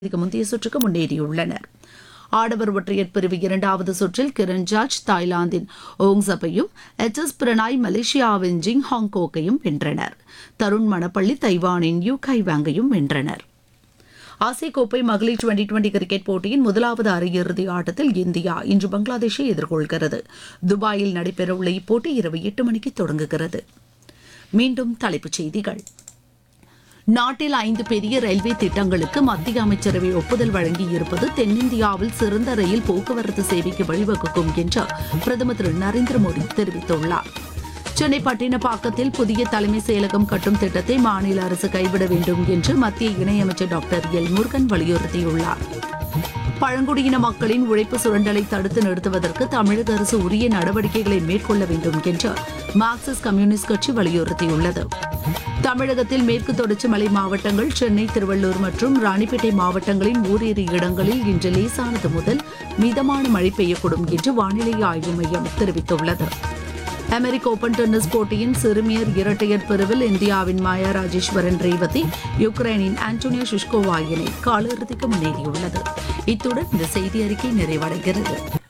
இதுக்கு முந்தைய சுற்றுக்கு முன்னேறியுள்ளனர் ஆடவர் ஒற்றையர் பிரிவு இரண்டாவது சுற்றில் கிரண் ஜார்ஜ் தாய்லாந்தின் ஓங்சப்பையும் எச் எஸ் பிரணாய் மலேசியாவின் ஜிங் ஹாங்கோக்கையும் வென்றனர் தருண் மணப்பள்ளி தைவானின் யூ கை வாங்கையும் வென்றனர் ஆசிய கோப்பை மகளிர் டுவெண்டி டுவெண்டி கிரிக்கெட் போட்டியின் முதலாவது அரையிறுதி ஆட்டத்தில் இந்தியா இன்று பங்களாதேஷை எதிர்கொள்கிறது துபாயில் நடைபெறவுள்ள இப்போட்டி இரவு எட்டு மணிக்கு தொடங்குகிறது மீண்டும் தலைப்புச் செய்திகள் நாட்டில் ஐந்து பெரிய ரயில்வே திட்டங்களுக்கு மத்திய அமைச்சரவை ஒப்புதல் வழங்கியிருப்பது தென்னிந்தியாவில் சிறந்த ரயில் போக்குவரத்து சேவைக்கு வழிவகுக்கும் என்று பிரதமர் திரு நரேந்திர மோடி தெரிவித்துள்ளார் சென்னை பட்டினப்பாக்கத்தில் புதிய தலைமை செயலகம் கட்டும் திட்டத்தை மாநில அரசு கைவிட வேண்டும் என்று மத்திய இணையமைச்சர் டாக்டர் எல் முருகன் வலியுறுத்தியுள்ளார் பழங்குடியின மக்களின் உழைப்பு சுரண்டலை தடுத்து நிறுத்துவதற்கு தமிழக அரசு உரிய நடவடிக்கைகளை மேற்கொள்ள வேண்டும் என்று மார்க்சிஸ்ட் கம்யூனிஸ்ட் கட்சி வலியுறுத்தியுள்ளது தமிழகத்தில் மேற்கு தொடர்ச்சி மலை மாவட்டங்கள் சென்னை திருவள்ளூர் மற்றும் ராணிப்பேட்டை மாவட்டங்களின் ஓரிரு இடங்களில் இன்று லேசானது முதல் மிதமான மழை பெய்யக்கூடும் என்று வானிலை ஆய்வு மையம் தெரிவித்துள்ளது அமெரிக்க ஓபன் டென்னிஸ் போட்டியின் சிறுமியர் இரட்டையர் பிரிவில் இந்தியாவின் மாயா ராஜேஸ்வரன் ரேவதி யுக்ரைனின் ஆண்டோனியா ஷிஷ்கோவா இணை காலிறுதிக்கு முன்னேறியுள்ளது இத்துடன் இந்த செய்தி அறிக்கை நிறைவடைகிறது